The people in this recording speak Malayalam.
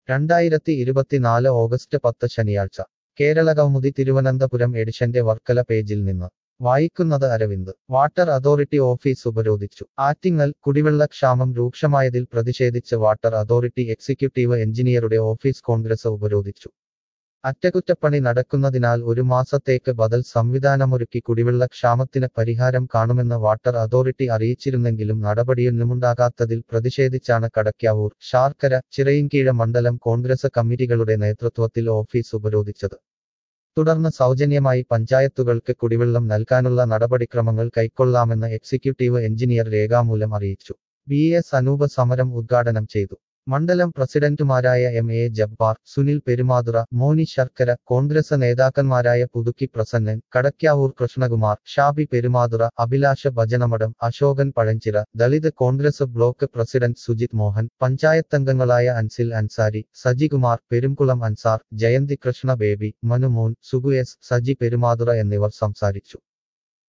രണ്ടായിരത്തി ഇരുപത്തിനാല് ഓഗസ്റ്റ് പത്ത് ശനിയാഴ്ച കേരള കൗമുദി തിരുവനന്തപുരം എഡിഷന്റെ വർക്കല പേജിൽ നിന്ന് വായിക്കുന്നത് അരവിന്ദ് വാട്ടർ അതോറിറ്റി ഓഫീസ് ഉപരോധിച്ചു ആറ്റിങ്ങൽ കുടിവെള്ളക്ഷാമം രൂക്ഷമായതിൽ പ്രതിഷേധിച്ച് വാട്ടർ അതോറിറ്റി എക്സിക്യൂട്ടീവ് എഞ്ചിനീയറുടെ ഓഫീസ് കോൺഗ്രസ് ഉപരോധിച്ചു അറ്റകുറ്റപ്പണി നടക്കുന്നതിനാൽ ഒരു മാസത്തേക്ക് ബദൽ സംവിധാനമൊരുക്കി കുടിവെള്ളക്ഷാമത്തിന് പരിഹാരം കാണുമെന്ന് വാട്ടർ അതോറിറ്റി അറിയിച്ചിരുന്നെങ്കിലും നടപടിയൊന്നുമുണ്ടാകാത്തതിൽ പ്രതിഷേധിച്ചാണ് കടയ്ക്കാവൂർ ശാർക്കര ചിറയിൻകീഴ മണ്ഡലം കോൺഗ്രസ് കമ്മിറ്റികളുടെ നേതൃത്വത്തിൽ ഓഫീസ് ഉപരോധിച്ചത് തുടർന്ന് സൗജന്യമായി പഞ്ചായത്തുകൾക്ക് കുടിവെള്ളം നൽകാനുള്ള നടപടിക്രമങ്ങൾ കൈക്കൊള്ളാമെന്ന് എക്സിക്യൂട്ടീവ് എഞ്ചിനീയർ രേഖാമൂലം അറിയിച്ചു ബി എസ് അനൂപ് സമരം ഉദ്ഘാടനം ചെയ്തു മണ്ഡലം പ്രസിഡന്റുമാരായ എം എ ജബ്ബാർ സുനിൽ പെരുമാതുറ മോനി ശർക്കര കോൺഗ്രസ് നേതാക്കന്മാരായ പുതുക്കി പ്രസന്നൻ കടയ്ക്കാവൂർ കൃഷ്ണകുമാർ ഷാബി പെരുമാതുറ അഭിലാഷ ഭജനമഠം അശോകൻ പഴഞ്ചിറ ദളിത് കോൺഗ്രസ് ബ്ലോക്ക് പ്രസിഡന്റ് സുജിത് മോഹൻ പഞ്ചായത്തംഗങ്ങളായ അൻസിൽ അൻസാരി സജികുമാർ പെരുംകുളം അൻസാർ ജയന്തി കൃഷ്ണ ബേബി മനുമോൻ സുഗു എസ് സജി പെരുമാതുറ എന്നിവർ സംസാരിച്ചു